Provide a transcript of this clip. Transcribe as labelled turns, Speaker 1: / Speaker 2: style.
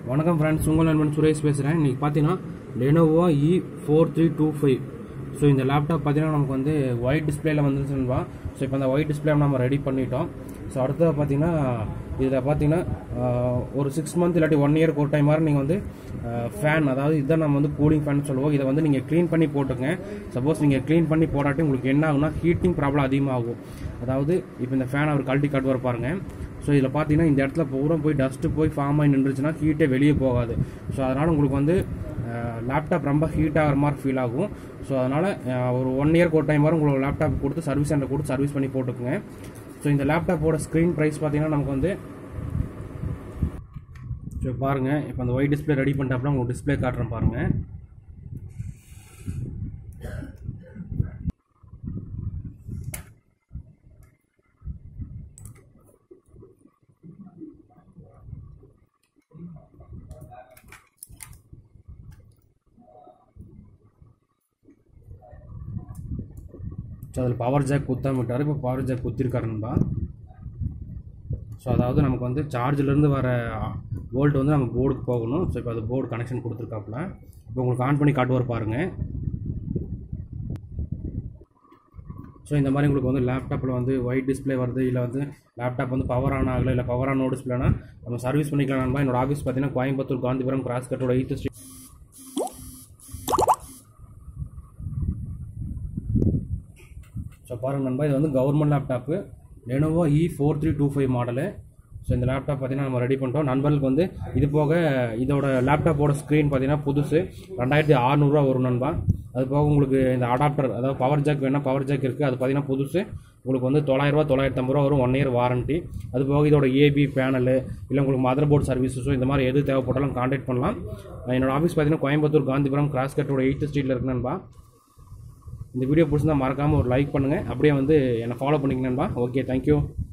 Speaker 1: வணக்கம் ஃப்ரெண்ட்ஸ் உங்கள் நண்பன் சுரேஷ் பேசுகிறேன் இன்றைக்கி பார்த்தீங்கன்னா Lenovo E four three two five so இந்த லேப்டாப் பார்த்தீங்கன்னா நமக்கு வந்து ஒயிட் டிஸ்பிளேல வந்துருச்சுன்பா ஸோ இப்போ அந்த ஒயிட் டிஸ்பிளே நம்ம ரெடி பண்ணிட்டோம் ஸோ அடுத்தது பார்த்தீங்கன்னா இதில் பார்த்தீங்கன்னா ஆஹ், ஒரு சிக்ஸ் மந்த் இல்லாட்டி ஒன் இயர்க்கு ஒரு டைம் மாதிரி நீங்கள் வந்து ஃபேன் அதாவது இதுதான் நம்ம வந்து கூலிங் ஃபேன் சொல்லுவோம் இதை வந்து நீங்கள் க்ளீன் பண்ணி போட்டுங்க சப்போஸ் நீங்கள் க்ளீன் பண்ணி போடாட்டி உங்களுக்கு என்ன ஆகும்னா ஹீட்டிங் ப்ராப்ளம் அதிகமாகும் அதாவது இப்போ இந்த ஃபேன் அவர் கழட்டி காட்டுவார் பாருங்க ஸோ இதில் பார்த்தீங்கன்னா இந்த இடத்துல பூரா போய் டஸ்ட்டு போய் ஃபார்ம் ஆகி நின்றுச்சுன்னா ஹீட்டே வெளியே போகாது ஸோ அதனால் உங்களுக்கு வந்து லேப்டாப் ரொம்ப ஹீட் ஆகிற மாதிரி ஃபீல் ஆகும் ஸோ அதனால் ஒரு ஒன் இயர்க்கு ஒரு டைம் வரை உங்களுக்கு லேப்டாப் கொடுத்து சர்வீஸ் சென்டர் கொடுத்து சர்வீஸ் பண்ணி போட்டுக்குங்க ஸோ இந்த லேப்டாப்போட ஸ்க்ரீன் ப்ரைஸ் பார்த்தீங்கன்னா நமக்கு வந்து ஸோ பாருங்கள் இப்போ அந்த ஒயிட் டிஸ்பிளே ரெடி பண்ணிட்டாப்புல உங்களுக்கு டிஸ்பிளே காட்டுறேன் பாருங்கள் ஸோ அதில் பவர் ஜாக் குத்தாம விட்டார் இப்போ பவர் ஜாக் குத்திருக்காருன்பா ஸோ அதாவது நமக்கு வந்து சார்ஜிலேருந்து வர வோல்ட் வந்து நம்ம போர்டுக்கு போகணும் ஸோ இப்போ அது போர்டு கனெக்ஷன் கொடுத்துருக்காப்புல இப்போ உங்களுக்கு ஆன் பண்ணி காட்டுவார் பாருங்கள் ஸோ இந்த மாதிரி உங்களுக்கு வந்து லேப்டாப்பில் வந்து ஒயிட் டிஸ்ப்ளே வருது இல்லை வந்து லேப்டாப் வந்து பவர் ஆன் ஆகலை இல்லை பவர் ஆன் டிஸ்பிளேனா நம்ம சர்வீஸ் பண்ணிக்கலாம் நண்பா என்னோட ஆஃபீஸ் பார்த்தீங்கன்னா கோயம்புத்தூர் காந்திபுரம் கிராஸ் கட்டோட எயித்து ஸ்ட்ரீட் ஸோ பாருங்க நண்பா இது வந்து government laptop Lenovo E four three two five model so இந்த லேப்டாப் பார்த்தீங்கன்னா நம்ம ரெடி பண்ணிட்டோம் நண்பர்களுக்கு வந்து இது போக இதோட லேப்டாப்போட ஸ்க்ரீன் பார்த்தீங்கன்னா புதுசு ரெண்டாயிரத்தி அறநூறுவா வரும் நண்பா அது போக உங்களுக்கு இந்த அடாப்டர் அதாவது பவர் ஜாக் வேணால் பவர் ஜாக் இருக்குது அது பார்த்தீங்கன்னா புதுசு உங்களுக்கு வந்து தொள்ளாயிரரூவா தொள்ளாயிரத்தி ஐம்பது ரூபா வரும் ஒன் இயர் வாரண்ட்டி அது போக இதோட ஏபி பேனலு இல்லை உங்களுக்கு மதர் போர்டு சர்வீஸஸோ இந்த மாதிரி எது தேவைப்பட்டாலும் காண்டாக்ட் பண்ணலாம் என்னோட ஆஃபீஸ் பார்த்தீங்கன்னா கோயம்புத்தூர் காந்திபுரம் கிராஸ் கட்டோட எயித்து ஸ்ட்ரீட்டில் இருக்கு நண்பா இந்த வீடியோ பிடிச்சிருந்தா மறக்காமல் ஒரு லைக் பண்ணுங்கள் அப்படியே வந்து என்னை ஃபாலோ பண்ணிக்கணும்பா ஓகே தேங்க்யூ